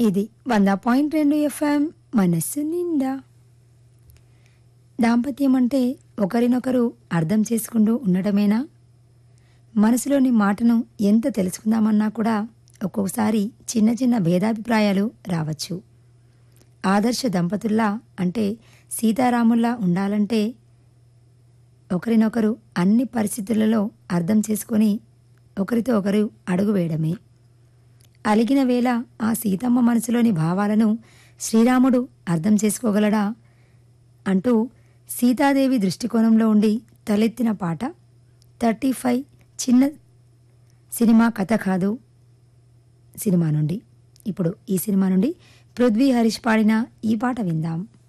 ఇది వంద పాయింట్ రెండు ఎఫ్ఎం మనస్సు నిండా దాంపత్యం అంటే ఒకరినొకరు అర్థం చేసుకుంటూ ఉండటమేనా మనసులోని మాటను ఎంత తెలుసుకుందామన్నా కూడా ఒక్కొక్కసారి చిన్న చిన్న భేదాభిప్రాయాలు రావచ్చు ఆదర్శ దంపతుల్లా అంటే సీతారాముల్లా ఉండాలంటే ఒకరినొకరు అన్ని పరిస్థితులలో అర్థం చేసుకొని ఒకరితో ఒకరు అడుగు వేయడమే అలిగిన వేళ ఆ సీతమ్మ మనసులోని భావాలను శ్రీరాముడు అర్థం చేసుకోగలడా అంటూ సీతాదేవి దృష్టికోణంలో ఉండి తలెత్తిన పాట థర్టీ ఫైవ్ చిన్న సినిమా కథ కాదు సినిమా నుండి ఇప్పుడు ఈ సినిమా నుండి పృథ్వీ హరీష్ పాడిన ఈ పాట విందాం